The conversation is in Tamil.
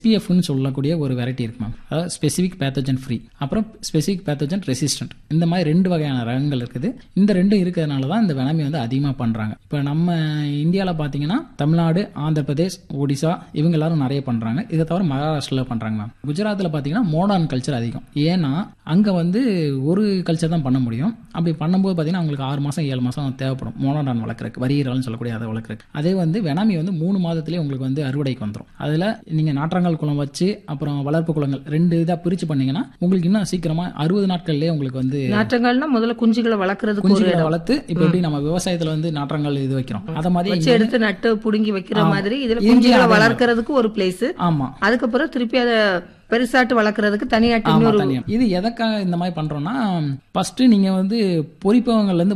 பிஎஃப்னு சொல்லக்கூடிய ஒரு வெரைட்டி இருக்கு மேம் அதாவது ஸ்பெசிஃபிக் பேத்தோஜன் ஃப்ரீ அப்புறம் ஸ்பெசிஃபிக் பேத்தோஜன் ரெசிஸ்டன்ட் இந்த மாதிரி ரெண்டு வகையான ரகங்கள் இருக்குது இந்த ரெண்டும் இருக்கிறதுனால தான் இந்த வெனமி வந்து அதிகமாக பண்ணுறாங்க இப்போ நம்ம இந்தியாவில் பார்த்தீங்கன்னா தமிழ்நாடு ஆந்திர பிரதேஷ் ஒடிசா இவங்க எல்லாரும் நிறைய பண்ணுறாங்க இதை தவிர மகாராஷ்டிராவில் பண்ணுறாங்க மேம் குஜராத்தில் பார்த்தீங்கன்னா மோடான் கல்ச்சர் அதிகம் ஏன்னா அங்கே வந்து ஒரு கல்ச்சர் தான் பண்ண முடியும் அப்படி பண்ணும்போது பார்த்தீங்கன்னா அவங்களுக்கு ஆறு மாதம் ஏழு மாதம் தேவைப்படும் மோனோடான் வளர்க்குறதுக்கு வரியிறால்னு சொல்லக்கூடிய அதை வளர்க்குறதுக்கு அதே வந்து வெனாமி வந்து மூணு மாதத்துலேயே உங்களுக்கு வந்து அறுவடைக்கு வந்துடும் அதில் நீங்கள் நாற்றங்கால் குளம் வச்சு அப்புறம் வளர்ப்பு குளங்கள் ரெண்டு இதாக பிரித்து பண்ணீங்கன்னா உங்களுக்கு இன்னும் சீக்கிரமாக அறுபது நாட்கள்லேயே உங்களுக்கு வந்து நாற்றங்கள்னா முதல்ல குஞ்சுகளை வளர்க்கறதுக்கு ஒரு குஞ்சுகளை இடம் வளர்த்து இப்போ எப்படி நம்ம விவசாயத்துல வந்து நாற்றங்கால் இது வைக்கிறோம் அத மாதிரி வச்சு எடுத்து நட்டு புடுங்கி வைக்கிற மாதிரி இதுல இங்கேயும் குஞ்சுகளை அதே வளர்க்கறதுக்கு ஒரு பிளேஸ் ஆமா அதுக்கப்புறம் திருப்பி அதை பெருசாட்டு வளர்க்கறதுக்கு தனியாட்டு ஆமா இன்னொரு தனியா இது எதற்காக இந்த மாதிரி பண்றோம்னா ஃபர்ஸ்ட் நீங்க வந்து பொறிப்பகங்கள்ல இருந்து